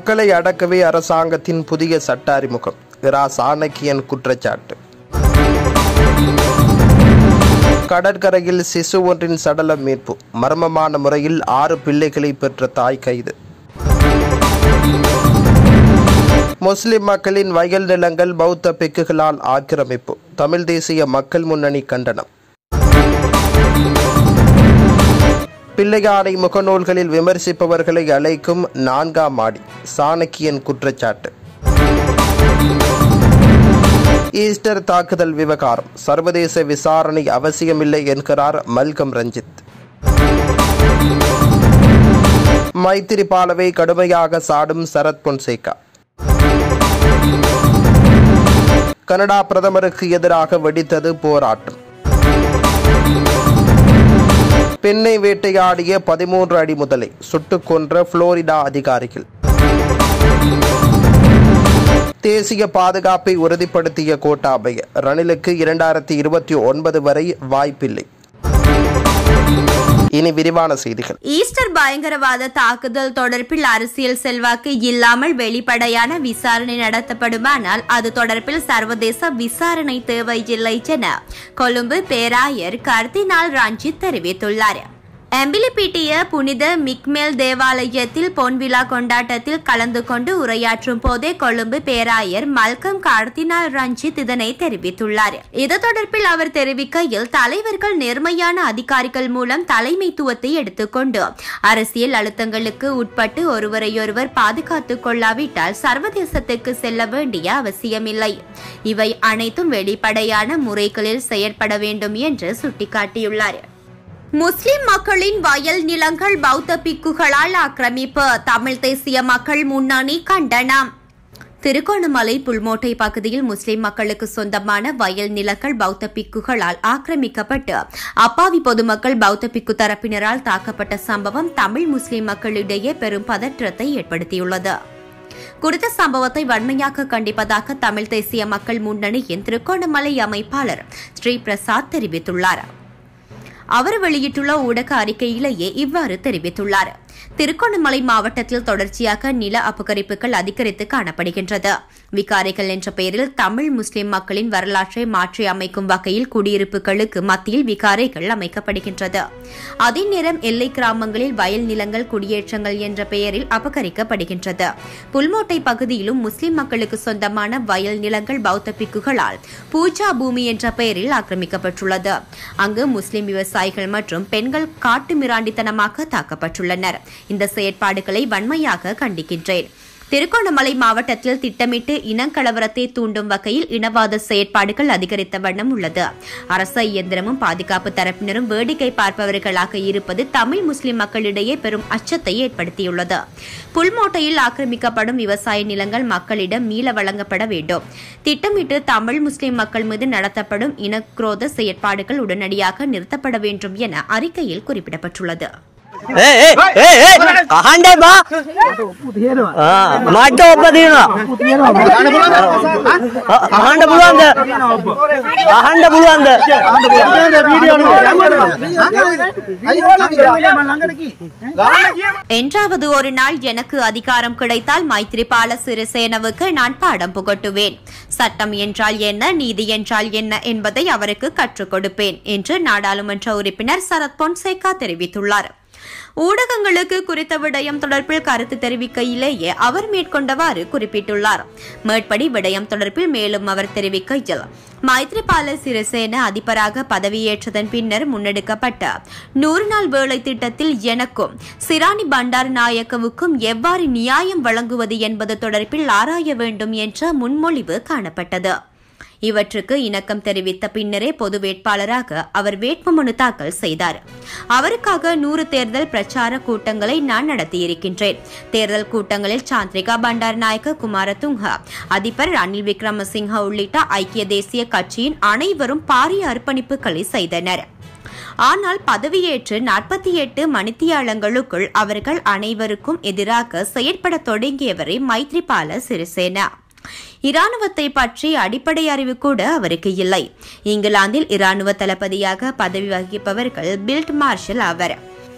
மக்களை அடக்கவே அரசாங்கத்தின் புதிய சட்ட அறிமுகம் இரா சாணக்கியன் குற்றச்சாட்டு கடற்கரையில் சிசு ஒன்றின் சடலம் மீட்பு மர்மமான முறையில் ஆறு பிள்ளைகளை பெற்ற தாய் கைது முஸ்லிம் மக்களின் வயல் நிலங்கள் பௌத்த பிக்குகளால் ஆக்கிரமிப்பு தமிழ் தேசிய மக்கள் முன்னணி கண்டனம் பிள்ளையானை முகநூல்களில் விமர்சிப்பவர்களை அழைக்கும் நான்காம் மாடி சாணக்கியன் குற்றச்சாட்டு ஈஸ்டர் தாக்குதல் விவகாரம் சர்வதேச விசாரணை அவசியமில்லை என்கிறார் மல்கம் ரஞ்சித் மைத்திரிபாலவை கடுமையாக சாடும் சரத் பொன்சேகா கனடா பிரதமருக்கு எதிராக வெடித்தது போராட்டம் பெண்ணை வேட்டையாடிய பதிமூன்று அடி முதலை சுட்டுக் கொன்ற புளோரிடா அதிகாரிகள் தேசிய பாதுகாப்பை உறுதிப்படுத்திய கோட்டாபய ரணிலுக்கு இரண்டாயிரத்தி இருபத்தி ஒன்பது வரை வாய்ப்பில்லை இனி விரிவான செய்திகள் ஈஸ்டர் பயங்கரவாத தாக்குதல் தொடர்பில் அரசியல் செல்வாக்கு இல்லாமல் வெளிப்படையான விசாரணை நடத்தப்படுமானால் அது தொடர்பில் சர்வதேச விசாரணை தேவையில்லை என கொழும்பு பேராயர் கர்தினால் ரஞ்சித் தெரிவித்துள்ளார் எம்பிலிபிட்டிய புனித மிக்மேல் தேவாலயத்தில் பொன்விழா கொண்டாட்டத்தில் கலந்து கொண்டு உரையாற்றும் போதே கொழும்பு பேராயர் மல்கம் கார்த்தினால் ரஞ்சித் இதனை தெரிவித்துள்ளார் இது தொடர்பில் அவர் தெரிவிக்கையில் தலைவர்கள் நேர்மையான அதிகாரிகள் மூலம் தலைமைத்துவத்தை எடுத்துக்கொண்டு அரசியல் அழுத்தங்களுக்கு உட்பட்டு ஒருவரையொருவர் பாதுகாத்துக் கொள்ளாவிட்டால் சர்வதேசத்துக்கு செல்ல வேண்டிய அவசியமில்லை இவை அனைத்தும் வெளிப்படையான முறைகளில் செயற்பட வேண்டும் என்று சுட்டிக்காட்டியுள்ளார் முஸ்லிம் மக்களின் வயல் நிலங்கள் பௌத்த பிக்குகளால் ஆக்கிரமிப்பு தமிழ் தேசிய மக்கள் முன்னணி கண்டனம் திருகோணமலை புல்மோட்டை பகுதியில் முஸ்லிம் மக்களுக்கு சொந்தமான வயல் நிலங்கள் பௌத்த பிக்குகளால் ஆக்கிரமிக்கப்பட்டு அப்பாவி பொதுமக்கள் பௌத்த பிக்கு தரப்பினரால் தாக்கப்பட்ட சம்பவம் தமிழ் முஸ்லிம் மக்களிடையே பெரும் பதற்றத்தை ஏற்படுத்தியுள்ளது குறித்த சம்பவத்தை வன்மையாக கண்டிப்பதாக தமிழ் தேசிய மக்கள் முன்னணியின் திருகோணமலை அமைப்பாளர் ஸ்ரீ பிரசாத் தெரிவித்துள்ளார் அவர் வெளியிட்டுள்ள ஊடக அறிக்கையிலேயே இவ்வாறு தெரிவித்துள்ளார் திருகோணமலை மாவட்டத்தில் தொடர்ச்சியாக நில அபகரிப்புகள் அதிகரித்து காணப்படுகின்றது விகாரைகள் என்ற பெயரில் தமிழ் முஸ்லிம் மக்களின் வரலாற்றை மாற்றி அமைக்கும் வகையில் குடியிருப்புகளுக்கு மத்தியில் விகாரைகள் அமைக்கப்படுகின்றது அதே நேரம் எல்லை கிராமங்களில் வயல் நிலங்கள் குடியேற்றங்கள் என்ற பெயரில் அபகரிக்கப்படுகின்றது புல்மோட்டை பகுதியிலும் முஸ்லிம் மக்களுக்கு சொந்தமான வயல் நிலங்கள் பௌத்த பிக்குகளால் பூஜா பூமி என்ற பெயரில் ஆக்கிரமிக்கப்பட்டுள்ளது அங்கு முஸ்லிம் விவசாயிகள் மற்றும் பெண்கள் காட்டு மிராண்டித்தனமாக தாக்கப்பட்டுள்ளனர் இந்த செயற்பாடுகளை வன்மையாக கண்டிக்கின்றேன் திருகோணமலை மாவட்டத்தில் திட்டமிட்டு இனக்கலவரத்தை தூண்டும் வகையில் இனவாத செயற்பாடுகள் அதிகரித்த வண்ணம் உள்ளது அரச இயந்திரமும் பாதுகாப்பு தரப்பினரும் வேடிக்கை பார்ப்பவர்களாக இருப்பது தமிழ் முஸ்லிம் மக்களிடையே பெரும் அச்சத்தை ஏற்படுத்தியுள்ளது புல்மோட்டையில் ஆக்கிரமிக்கப்படும் விவசாய நிலங்கள் மக்களிடம் மீள வழங்கப்பட வேண்டும் திட்டமிட்டு தமிழ் முஸ்லிம் மக்கள் மீது நடத்தப்படும் இனக்குரோத செயற்பாடுகள் உடனடியாக நிறுத்தப்பட வேண்டும் என அறிக்கையில் குறிப்பிடப்பட்டுள்ளது ಏ ಏ ಏ ಏ ಅಹಂಡೆ ಬಾ ಆ, ಮಡ್ಡ ಒಬ್ಬ ದೀನ ಅಹಂಡ ಬುಳು ಅಂದ ಅಹಂಡ ಬುಳು ಅಂದ என்றாவது ஒரு நாள் எனக்கு அதிகாரம் கிடைத்தால் மைத்ரிபால சிறிசேனவுக்கு நான் பாடம் புகட்டுவேன் சட்டம் என்றால் என்ன நீதி என்றால் என்ன என்பதை அவருக்கு கற்றுக் கொடுப்பேன் என்று நாடாளுமன்ற உறுப்பினர் சரத் பொன்சேகா தெரிவித்துள்ளார் ஊடகங்களுக்கு குறித்த விடயம் தொடர்பில் கருத்து தெரிவிக்கையிலேயே அவர் மேற்கொண்டவாறு குறிப்பிட்டுள்ளார் மேற்படி விடயம் தொடர்பில் மேலும் அவர் தெரிவிக்கையில் மைத்ரிபால சிறிசேன அதிபராக பதவியேற்றதன் பின்னர் முன்னெடுக்கப்பட்ட நூறு நாள் வேலை திட்டத்தில் எனக்கும் சிராணி பண்டார் நாயக்கவுக்கும் எவ்வாறு நியாயம் வழங்குவது என்பது தொடர்பில் ஆராய வேண்டும் என்ற முன்மொழிவு காணப்பட்டது இவற்றுக்கு இணக்கம் தெரிவித்த பின்னரே பொது வேட்பாளராக அவர் வேட்புமனு தாக்கல் செய்தார் அவருக்காக நூறு தேர்தல் பிரச்சார கூட்டங்களை நான் நடத்தியிருக்கின்றேன் தேர்தல் கூட்டங்களில் சாந்திரிகா பண்டார் நாயக்க குமாரதுங்க அதிபர் ரணில் விக்ரமசிங்க உள்ளிட்ட ஐக்கிய தேசிய கட்சியின் அனைவரும் பாரிய அர்ப்பணிப்புகளை செய்தனர் ஆனால் பதவியேற்று நாற்பத்தி எட்டு மணித்தியாலங்களுக்குள் அவர்கள் அனைவருக்கும் எதிராக செயற்பட தொடங்கியவரே மைத்ரிபால சிறிசேனா இராணுவத்தை பற்றி அடிப்படை அறிவு கூட அவருக்கு இல்லை இங்கிலாந்தில் இராணுவ தளபதியாக பதவி வகிப்பவர்கள் பில்ட் மார்ஷல் ஆவர்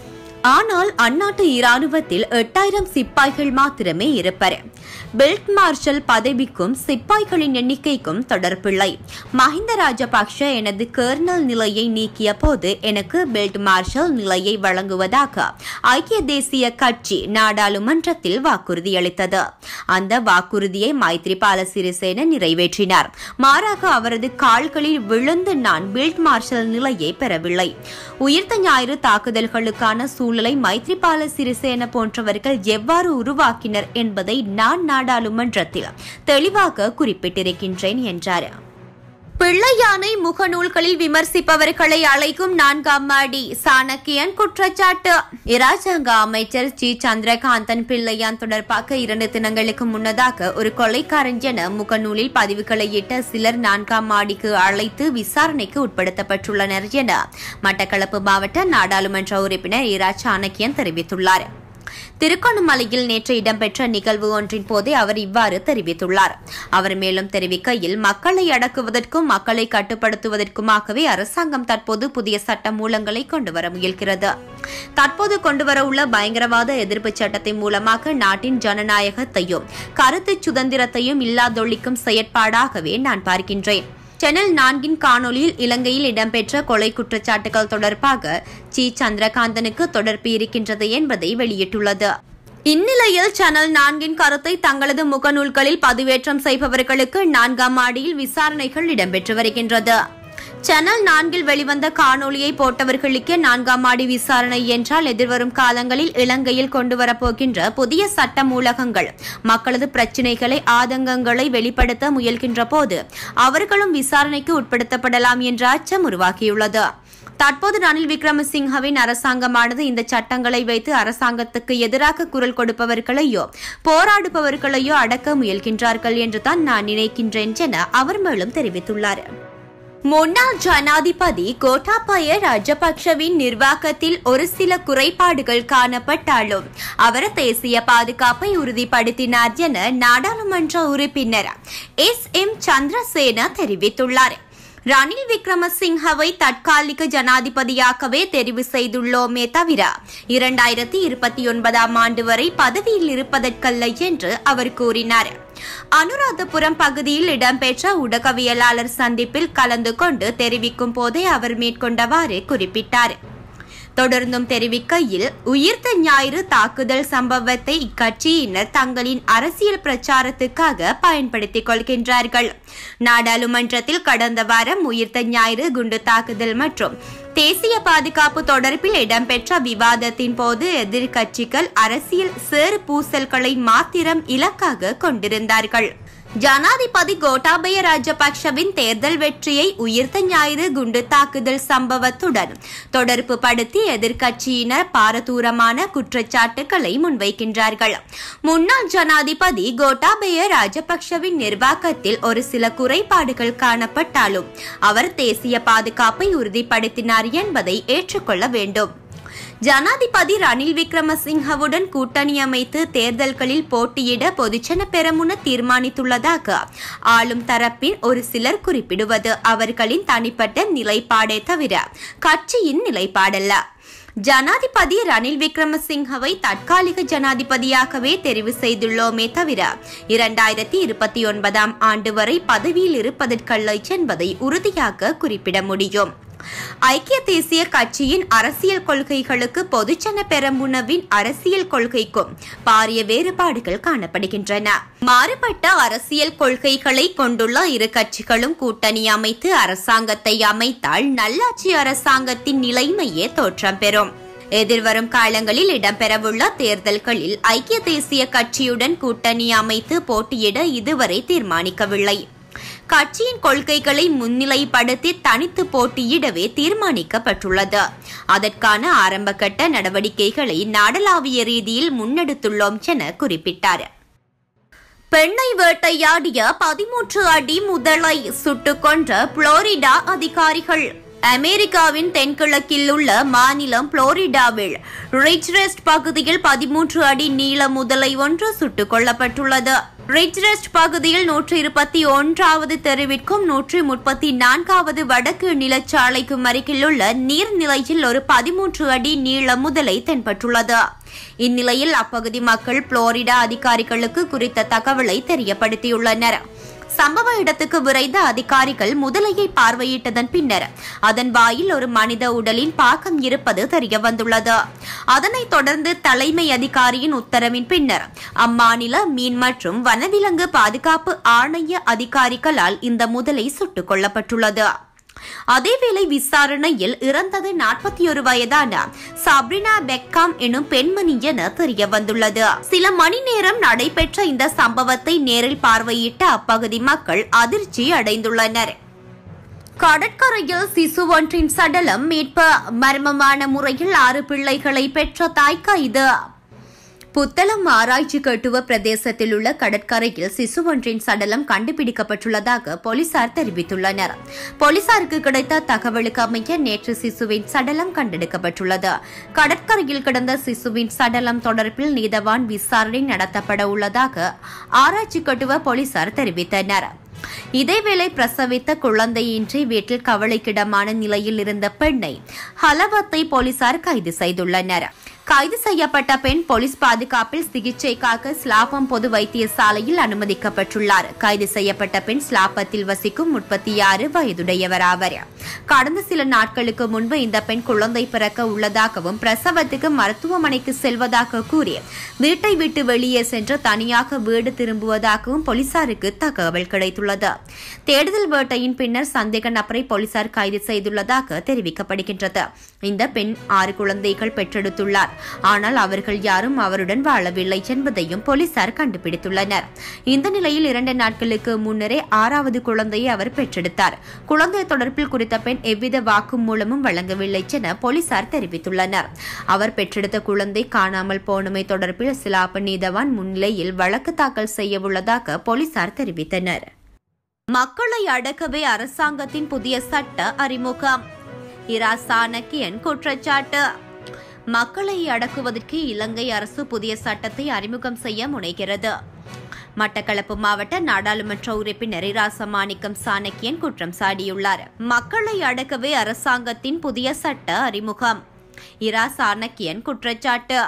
ஆனால் அந்நாட்டு இராணுவத்தில் எட்டாயிரம் சிப்பாய்கள் மாத்திரமே இருப்பர் பெல்ட் மார்ஷல் பதவிக்கும் சிப்பாய்களின் எண்ணிக்கைக்கும் தொடர்பில்லை மஹிந்த ராஜபக்ஷ எனது கர்னல் நிலையை நீக்கிய போது எனக்கு பெல்ட் மார்ஷல் நிலையை வழங்குவதாக ஐக்கிய தேசிய கட்சி நாடாளுமன்றத்தில் வாக்குறுதியளித்தது அந்த வாக்குறுதியை மைத்ரிபால சிறிசேன நிறைவேற்றினார் மாறாக அவரது கால்களில் விழுந்து நான் பெல்ட் மார்ஷல் நிலையை பெறவில்லை உயிர்த்த ஞாயிறு தாக்குதல்களுக்கான சூழலை மைத்ரிபால சிறிசேன போன்றவர்கள் எவ்வாறு உருவாக்கினர் என்பதை நான் நாடாளுமன்றத்தில் தெளிவாக குறிப்பிட்டிருக்கின்றேன் என்றார் பிள்ளையானை முகநூல்களில் விமர்சிப்பவர்களை அழைக்கும் நான்காம் மாடி சாணக்கியன் குற்றச்சாட்டு இராஜாங்க அமைச்சர் ஜி சந்திரகாந்தன் பிள்ளையான் தொடர்பாக இரண்டு தினங்களுக்கு முன்னதாக ஒரு கொலைக்காரன் என முகநூலில் பதிவுகளை இட்ட சிலர் நான்காம் மாடிக்கு அழைத்து விசாரணைக்கு உட்படுத்தப்பட்டுள்ளனர் என மட்டக்களப்பு மாவட்ட நாடாளுமன்ற உறுப்பினர் இரா சாணக்கியன் தெரிவித்துள்ளார் திருகோணமலையில் நேற்று இடம்பெற்ற நிகழ்வு ஒன்றின் போதே அவர் இவ்வாறு தெரிவித்துள்ளார் அவர் மேலும் தெரிவிக்கையில் மக்களை அடக்குவதற்கும் மக்களை கட்டுப்படுத்துவதற்குமாகவே அரசாங்கம் தற்போது புதிய சட்ட மூலங்களை கொண்டுவர முயல்கிறது தற்போது கொண்டுவரவுள்ள பயங்கரவாத எதிர்ப்பு சட்டத்தின் மூலமாக நாட்டின் ஜனநாயகத்தையும் கருத்து சுதந்திரத்தையும் இல்லாதொழிக்கும் செயற்பாடாகவே நான் பார்க்கின்றேன் சேனல் நான்கின் காணொலியில் இலங்கையில் இடம்பெற்ற கொலை குற்றச்சாட்டுகள் தொடர்பாக சி சந்திரகாந்தனுக்கு தொடர்பு இருக்கின்றது என்பதை வெளியிட்டுள்ளது இந்நிலையில் சேனல் நான்கின் கருத்தை தங்களது முகநூல்களில் பதிவேற்றம் செய்பவர்களுக்கு நான்காம் மாடியில் விசாரணைகள் இடம்பெற்று வருகின்றது சேனல் நான்கில் வெளிவந்த காணொளியை போட்டவர்களுக்கே நான்காம் மாடி விசாரணை என்றால் எதிர்வரும் காலங்களில் இலங்கையில் கொண்டுவரப்போகின்ற புதிய சட்ட மூலகங்கள் மக்களது பிரச்சினைகளை ஆதங்கங்களை வெளிப்படுத்த முயல்கின்ற போது அவர்களும் விசாரணைக்கு உட்படுத்தப்படலாம் என்ற அச்சம் உருவாகியுள்ளது தற்போது ரணில் விக்ரமசிங்கவின் அரசாங்கமானது இந்த சட்டங்களை வைத்து அரசாங்கத்துக்கு எதிராக குரல் கொடுப்பவர்களையோ போராடுபவர்களையோ அடக்க முயல்கின்றார்கள் என்றுதான் நான் நினைக்கின்றேன் என அவர் மேலும் தெரிவித்துள்ளார் முன்னாள் ஜனாதிபதி கோட்டாபய ராஜபக்ஷவின் நிர்வாகத்தில் ஒரு சில குறைபாடுகள் காணப்பட்டாலும் அவர் தேசிய பாதுகாப்பை உறுதிப்படுத்தினார் என நாடாளுமன்ற உறுப்பினர் எஸ் எம் சந்திரசேன தெரிவித்துள்ளார் ரணில் விக்ரமசிங்கவை தற்காலிக ஜனாதிபதியாகவே தெரிவு செய்துள்ளோமே தவிர இரண்டாயிரத்தி இருபத்தி ஒன்பதாம் ஆண்டு வரை பதவியில் இருப்பதற்கல்ல என்று அவர் கூறினார் அனுராதபுரம் பகுதியில் இடம்பெற்ற ஊடகவியலாளர் சந்திப்பில் கலந்து கொண்டு தெரிவிக்கும் போதே அவர் மேற்கொண்டவாறு குறிப்பிட்டார் தொடர்ந்தும் தெரிவிக்கையில் உயிர்த்த ஞாயிறு தாக்குதல் சம்பவத்தை இக்கட்சியினர் தங்களின் அரசியல் பிரச்சாரத்துக்காக பயன்படுத்திக் கொள்கின்றார்கள் நாடாளுமன்றத்தில் கடந்த வாரம் உயிர்த்த ஞாயிறு குண்டு தாக்குதல் மற்றும் தேசிய பாதுகாப்பு தொடர்பில் இடம்பெற்ற விவாதத்தின் போது எதிர்க்கட்சிகள் அரசியல் சேறு பூசல்களை மாத்திரம் இலக்காக கொண்டிருந்தார்கள் ஜனாதிபதி கோட்டாபய ராஜபக்ஷவின் தேர்தல் வெற்றியை உயிர்த்த ஞாயிறு குண்டு தாக்குதல் சம்பவத்துடன் தொடர்பு படுத்தி எதிர்க்கட்சியினர் பாரதூரமான குற்றச்சாட்டுகளை முன்வைக்கின்றார்கள் முன்னாள் ஜனாதிபதி கோட்டாபய ராஜபக்ஷவின் நிர்வாகத்தில் ஒரு சில குறைபாடுகள் காணப்பட்டாலும் அவர் தேசிய பாதுகாப்பை உறுதிப்படுத்தினார் என்பதை ஏற்றுக்கொள்ள வேண்டும் ஜனாதிபதி ரணில் விக்ரமசிங்கவுடன் கூட்டணி அமைத்து தேர்தல்களில் போட்டியிட பொதுஜன பெரமுன தீர்மானித்துள்ளதாக ஆளும் தரப்பின் ஒரு சிலர் குறிப்பிடுவது அவர்களின் தனிப்பட்ட நிலைப்பாடே தவிர கட்சியின் நிலைப்பாடல்ல ஜனாதிபதி ரணில் விக்ரமசிங்கவை தற்காலிக ஜனாதிபதியாகவே தெரிவு செய்துள்ளோமே தவிர இரண்டாயிரத்தி இருபத்தி ஒன்பதாம் ஆண்டு வரை பதவியில் இருப்பதற்கல்ல என்பதை உறுதியாக குறிப்பிட முடியும் ஐக்கிய தேசிய கட்சியின் அரசியல் கொள்கைகளுக்கு பொதுஜன பெரமுனவின் அரசியல் கொள்கைக்கும் பாரிய வேறுபாடுகள் காணப்படுகின்றன மாறுபட்ட அரசியல் கொள்கைகளை கொண்டுள்ள இரு கட்சிகளும் கூட்டணி அமைத்து அரசாங்கத்தை அமைத்தால் நல்லாட்சி அரசாங்கத்தின் நிலைமையே தோற்றம் பெறும் எதிர்வரும் காலங்களில் இடம்பெறவுள்ள தேர்தல்களில் ஐக்கிய தேசிய கட்சியுடன் கூட்டணி அமைத்து போட்டியிட இதுவரை தீர்மானிக்கவில்லை கட்சியின் கொள்கைகளை முன்னிலைப்படுத்தி தனித்து போட்டியிடவே தீர்மானிக்கப்பட்டுள்ளது அதற்கான ஆரம்பகட்ட நடவடிக்கைகளை நாடளாவிய ரீதியில் முன்னெடுத்துள்ளோம் என குறிப்பிட்டார் பெண்ணை வேட்டையாடிய பதிமூன்று அடி முதலை சுட்டுக் கொன்ற புளோரிடா அதிகாரிகள் அமெரிக்காவின் தென்கிழக்கில் உள்ள மாநிலம் புளோரிடாவில் ரிச்ரெஸ்ட் பகுதியில் பதிமூன்று அடி நீள முதலை ஒன்று சுட்டுக் கொல்லப்பட்டுள்ளது ரிச்ரெஸ்ட் பகுதியில் நூற்றி இருபத்தி ஒன்றாவது தெருவிற்கும் நூற்றி முப்பத்தி நான்காவது வடக்கு நிலச்சாலைக்கும் அருகிலுள்ள நீர்நிலையில் ஒரு பதிமூன்று அடி நீள முதலை தென்பட்டுள்ளது இந்நிலையில் அப்பகுதி மக்கள் புளோரிடா அதிகாரிகளுக்கு குறித்த தகவலை தெரியப்படுத்தியுள்ளனர் சம்பவ இடத்துக்கு விரைந்த அதிகாரிகள் முதலையை பார்வையிட்டதன் பின்னர் அதன் வாயில் ஒரு மனித உடலின் பாக்கம் இருப்பது தெரியவந்துள்ளது அதனைத் தொடர்ந்து தலைமை அதிகாரியின் உத்தரவின் பின்னர் அம்மாநில மீன் மற்றும் வனவிலங்கு பாதுகாப்பு ஆணைய அதிகாரிகளால் இந்த முதலை சுட்டுக் கொல்லப்பட்டுள்ளது அதேவேளை விசாரணையில் இறந்தது நாற்பத்தி ஒரு வயதான சப்ரினா பெக்காம் எனும் பெண்மணி என தெரிய வந்துள்ளது சில மணி நேரம் நடைபெற்ற இந்த சம்பவத்தை நேரில் பார்வையிட்ட அப்பகுதி மக்கள் அதிர்ச்சி அடைந்துள்ளனர் கடற்கரையில் சிசு ஒன்றின் சடலம் மீட்பு மர்மமான முறையில் ஆறு பிள்ளைகளை பெற்ற தாய் கைது புத்தளம் ஆராய்ச்சி கட்டுவ பிரதேசத்தில் உள்ள கடற்கரையில் சிசு ஒன்றின் சடலம் கண்டுபிடிக்கப்பட்டுள்ளதாக போலீசார் தெரிவித்துள்ளனர் போலீசாருக்கு கிடைத்த தகவலுக்கு அமைய நேற்று சிசுவின் சடலம் கண்டெடுக்கப்பட்டுள்ளது கடற்கரையில் கிடந்த சிசுவின் சடலம் தொடர்பில் நீதவான் விசாரணை நடத்தப்பட உள்ளதாக ஆராய்ச்சி கட்டுவ போலீசார் தெரிவித்தனர் இதேவேளை பிரசவித்த குழந்தையின்றி வீட்டில் கவலைக்கிடமான நிலையில் இருந்த பெண்ணை ஹலவத்தை போலீசார் கைது செய்துள்ளனர் கைது செய்யப்பட்ட பெண் போலீஸ் பாதுகாப்பில் சிகிச்சைக்காக ஸ்லாபம் பொது வைத்தியசாலையில் அனுமதிக்கப்பட்டுள்ளார் கைது செய்யப்பட்ட பெண் ஸ்லாபத்தில் வசிக்கும் முப்பத்தி ஆறு வயதுடையவர் ஆவர் கடந்த சில நாட்களுக்கு முன்பு இந்த பெண் குழந்தை பிறக்க உள்ளதாகவும் பிரசவத்துக்கு மருத்துவமனைக்கு செல்வதாக கூறி வீட்டை விட்டு வெளியே சென்று தனியாக வீடு திரும்புவதாகவும் போலீசாருக்கு தகவல் கிடைத்துள்ளது தேடுதல் வேட்டையின் பின்னர் சந்தேக நபரை போலீசார் கைது செய்துள்ளதாக தெரிவிக்கப்படுகின்றது இந்த பெண் ஆறு குழந்தைகள் பெற்றெடுத்துள்ளார் ஆனால் அவர்கள் யாரும் அவருடன் வாழவில்லை என்பதையும் போலீசார் கண்டுபிடித்துள்ளனர் இந்த நிலையில் இரண்டு நாட்களுக்கு முன்னரே ஆறாவது குழந்தையை அவர் பெற்றெடுத்தார் குழந்தை தொடர்பில் குறித்த பெண் எவ்வித வாக்குமூலமும் வழங்கவில்லை என போலீசார் தெரிவித்துள்ளனர் அவர் பெற்றெடுத்த குழந்தை காணாமல் போனமை தொடர்பில் சிலாப நீதவான் முன்னிலையில் வழக்கு தாக்கல் செய்யவுள்ளதாக போலீசார் தெரிவித்தனர் மக்களை அடக்கவே அரசாங்கத்தின் புதிய சட்ட அறிமுகம் இரா சாணக்கியன் குற்றச்சாட்டு மக்களை அடக்குவதற்கு இலங்கை அரசு புதிய சட்டத்தை அறிமுகம் செய்ய முனைகிறது மட்டக்களப்பு மாவட்ட நாடாளுமன்ற உறுப்பினர் இராசமாணிக்கம் சாணக்கியன் குற்றம் சாட்டியுள்ளார் மக்களை அடக்கவே அரசாங்கத்தின் புதிய சட்ட அறிமுகம் இரா சாணக்கியன் குற்றச்சாட்டு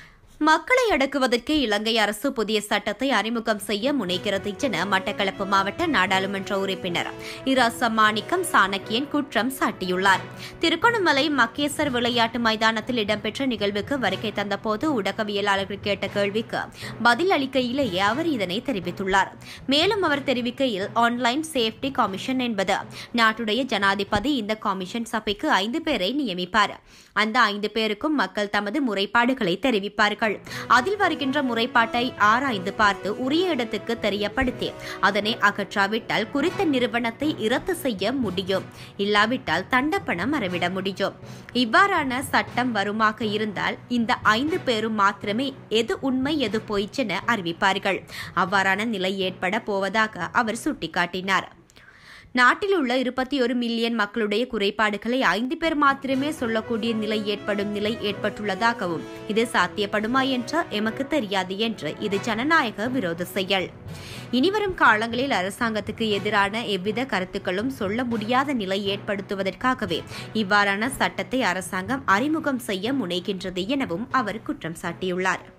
மக்களை அடக்குவதற்கு இலங்கை அரசு புதிய சட்டத்தை அறிமுகம் செய்ய முனைகிறது என மட்டக்களப்பு மாவட்ட நாடாளுமன்ற உறுப்பினர் இரா மாணிக்கம் சாணக்கியன் குற்றம் சாட்டியுள்ளார் திருகோணமலை மக்கேசர் விளையாட்டு மைதானத்தில் இடம்பெற்ற நிகழ்வுக்கு வருகை தந்தபோது ஊடகவியலாளர்கள் கேட்ட கேள்விக்கு பதில் அளிக்கையிலேயே அவர் இதனை தெரிவித்துள்ளார் மேலும் அவர் தெரிவிக்கையில் ஆன்லைன் சேஃப்டி கமிஷன் என்பது நாட்டுடைய ஜனாதிபதி இந்த கமிஷன் சபைக்கு ஐந்து பேரை நியமிப்பார் அந்த ஐந்து பேருக்கும் மக்கள் தமது முறைப்பாடுகளை தெரிவிப்பார்கள் அதில் வருகின்ற முறைப்பாட்டை ஆராய்ந்து பார்த்து உரிய இடத்துக்கு தெரியப்படுத்தி அதனை அகற்றாவிட்டால் குறித்த நிறுவனத்தை இரத்து செய்ய முடியும் இல்லாவிட்டால் தண்டப்பணம் அறவிட முடியும் இவ்வாறான சட்டம் வருமாக இருந்தால் இந்த ஐந்து பேரும் மாத்திரமே எது உண்மை எது பொய்ச்சென அறிவிப்பார்கள் அவ்வாறான நிலை ஏற்பட போவதாக அவர் சுட்டிக்காட்டினார் நாட்டில் உள்ள இருபத்தி ஒரு மில்லியன் மக்களுடைய குறைபாடுகளை ஐந்து பேர் மாத்திரமே சொல்லக்கூடிய நிலை ஏற்படும் நிலை ஏற்பட்டுள்ளதாகவும் இது சாத்தியப்படுமா என்ற எமக்கு தெரியாது என்று இது ஜனநாயக விரோத செயல் இனிவரும் காலங்களில் அரசாங்கத்துக்கு எதிரான எவ்வித கருத்துக்களும் சொல்ல முடியாத நிலை ஏற்படுத்துவதற்காகவே இவ்வாறான சட்டத்தை அரசாங்கம் அறிமுகம் செய்ய முனைகின்றது எனவும் அவர் குற்றம் சாட்டியுள்ளார்